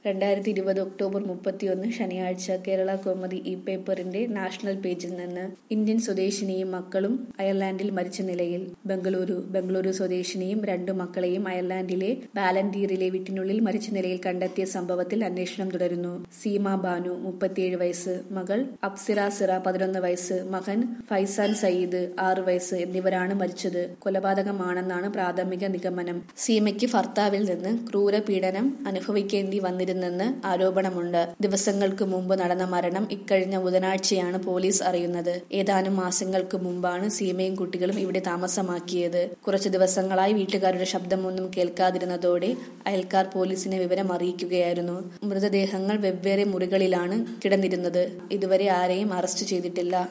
രണ്ടായിരത്തി ഇരുപത് ഒക്ടോബർ മുപ്പത്തിയൊന്ന് ശനിയാഴ്ച കേരള കൗമുദി ഇ പേപ്പറിന്റെ നാഷണൽ പേജിൽ നിന്ന് ഇന്ത്യൻ സ്വദേശിനിയും മക്കളും അയർലാൻഡിൽ മരിച്ച നിലയിൽ ബംഗളൂരു ബംഗളൂരു സ്വദേശിനിയും രണ്ടു മക്കളെയും അയർലാൻഡിലെ ബാലൻഡീറിലെ വീട്ടിനുള്ളിൽ മരിച്ച നിലയിൽ കണ്ടെത്തിയ സംഭവത്തിൽ അന്വേഷണം തുടരുന്നു സീമ ബാനു മുപ്പത്തിയേഴ് വയസ്സ് മകൾ അപ്സിറ സിറ പതിനൊന്ന് വയസ്സ് മകൻ ഫൈസാൻ സയ്യിദ് ആറ് വയസ്സ് എന്നിവരാണ് മരിച്ചത് കൊലപാതകമാണെന്നാണ് പ്രാഥമിക നിഗമനം സീമയ്ക്ക് ഭർത്താവിൽ നിന്ന് ക്രൂരപീഡനം അനുഭവിക്കേണ്ടി വന്നിരുന്നെന്ന് ആരോപണമുണ്ട് ദിവസങ്ങൾക്ക് മുമ്പ് നടന്ന മരണം ഇക്കഴിഞ്ഞ ബുധനാഴ്ചയാണ് പോലീസ് അറിയുന്നത് ഏതാനും മാസങ്ങൾക്ക് മുമ്പാണ് സീമയും കുട്ടികളും ഇവിടെ താമസമാക്കിയത് കുറച്ചു ദിവസങ്ങളായി വീട്ടുകാരുടെ ശബ്ദമൊന്നും കേൾക്കാതിരുന്നതോടെ അയൽക്കാർ പോലീസിനെ വിവരം അറിയിക്കുകയായിരുന്നു മൃതദേഹങ്ങൾ വെവ്വേറെ മുറികളിലാണ് കിടന്നിരുന്നത് ഇതുവരെ ആരെയും അറസ്റ്റ് ചെയ്തിട്ടില്ല